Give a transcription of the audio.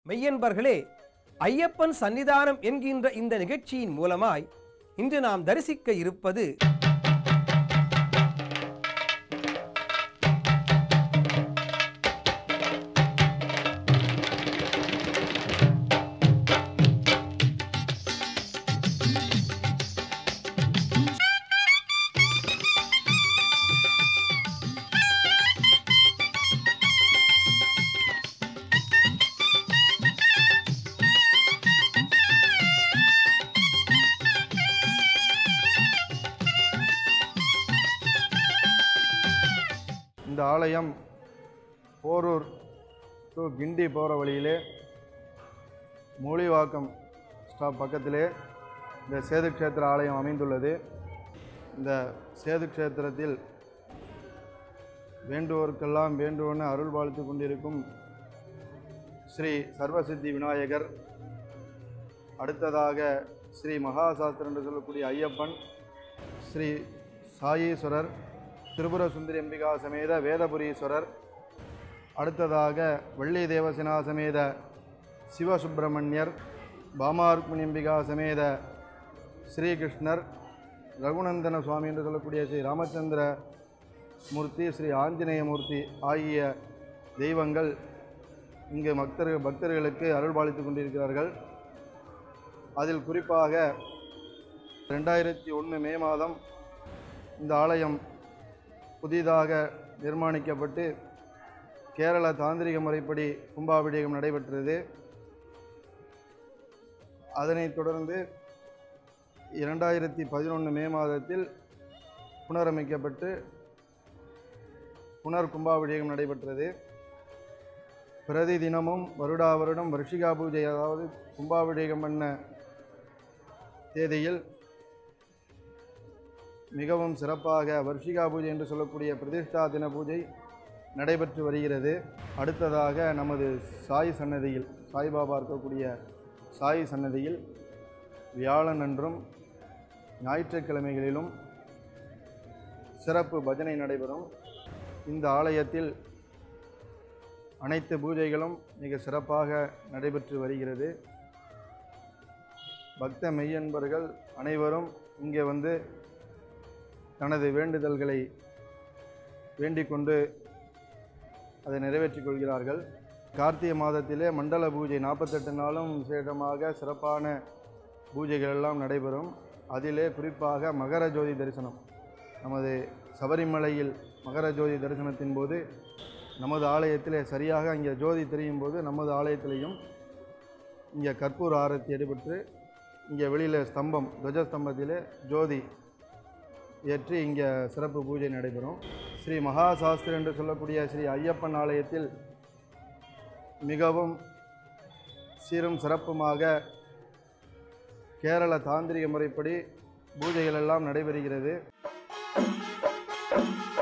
மெய்யன்பர்களே ஐயப்பன் சன்னிதானம் என்கின்ற இந்த நிகழ்ச்சியின் மூலமாய் இன்று நாம் தரிசிக்க இருப்பது இந்த ஆலயம் போரூர் டு கிண்டி போகிற வழியிலே மூலிவாக்கம் ஸ்டாப் பக்கத்திலே இந்த சேது க்ஷேத்திர ஆலயம் அமைந்துள்ளது இந்த சேது க்ஷேத்திரத்தில் வேண்டுவோருக்கெல்லாம் வேண்டுவன அருள் வாழ்த்து கொண்டிருக்கும் ஸ்ரீ சர்வசித்தி விநாயகர் அடுத்ததாக ஸ்ரீ மகாசாஸ்திரம் என்று சொல்லக்கூடிய ஐயப்பன் ஸ்ரீ சாயீஸ்வரர் திரிபுர சுந்தரி அம்பிகா சமேத வேதபுரீஸ்வரர் அடுத்ததாக வள்ளி தேவசேனா சமேத சிவசுப்பிரமணியர் பாமார்க்மிணி அம்பிகா சமேத ஸ்ரீகிருஷ்ணர் ரகுநந்தன சுவாமி என்று சொல்லக்கூடிய ஸ்ரீ ராமச்சந்திர மூர்த்தி ஸ்ரீ ஆஞ்சநேய மூர்த்தி ஆகிய தெய்வங்கள் இங்கு பக்தர்கள் பக்தர்களுக்கு அருள்பாலித்து கொண்டிருக்கிறார்கள் அதில் குறிப்பாக ரெண்டாயிரத்தி ஒன்று மே மாதம் இந்த ஆலயம் புதிதாக நிர்மாணிக்கப்பட்டு கேரள தாந்திரிக முறைப்படி கும்பாபிஷேகம் நடைபெற்றது அதனைத் தொடர்ந்து இரண்டாயிரத்தி பதினொன்று மே மாதத்தில் புனரமைக்கப்பட்டு புனர் கும்பாபிஷேகம் நடைபெற்றது பிரதி தினமும் வருடா வருடம் வருஷிகா பூஜை அதாவது கும்பாபிஷேகம் பண்ண தேதியில் மிகவும் சிறப்பாக வர்ஷிகா பூஜை என்று சொல்லக்கூடிய பிரதிஷ்டா தின பூஜை நடைபெற்று வருகிறது அடுத்ததாக நமது சாய் சன்னதியில் சாய்பாபா இருக்கக்கூடிய சாய் சன்னதியில் வியாழன் அன்றும் ஞாயிற்றுக்கிழமைகளிலும் சிறப்பு பஜனை நடைபெறும் இந்த ஆலயத்தில் அனைத்து பூஜைகளும் மிக சிறப்பாக நடைபெற்று வருகிறது பக்த மெய்யன்பர்கள் அனைவரும் இங்கே வந்து தனது வேண்டுதல்களை வேண்டிக் கொண்டு அதை நிறைவேற்றிக் கொள்கிறார்கள் கார்த்திகை மாதத்திலே மண்டல பூஜை நாற்பத்தெட்டு நாளும் விசேஷமாக சிறப்பான பூஜைகள் எல்லாம் நடைபெறும் அதிலே குறிப்பாக மகர ஜோதி தரிசனம் நமது சபரிமலையில் மகர ஜோதி தரிசனத்தின் போது நமது ஆலயத்திலே சரியாக அங்கே ஜோதி தெரியும் போது நமது ஆலயத்திலையும் இங்கே கற்பூர ஆரத்தி எடுபட்டு இங்கே வெளியில் ஸ்தம்பம் துவஜஸ்தம்பத்திலே ஜோதி ஏற்றி இங்கே சிறப்பு பூஜை நடைபெறும் ஸ்ரீ மகாசாஸ்திரி என்று சொல்லக்கூடிய ஸ்ரீ ஐயப்பன் ஆலயத்தில் மிகவும் சீரும் சிறப்புமாக கேரள தாந்திரிக முறைப்படி பூஜைகள் எல்லாம் நடைபெறுகிறது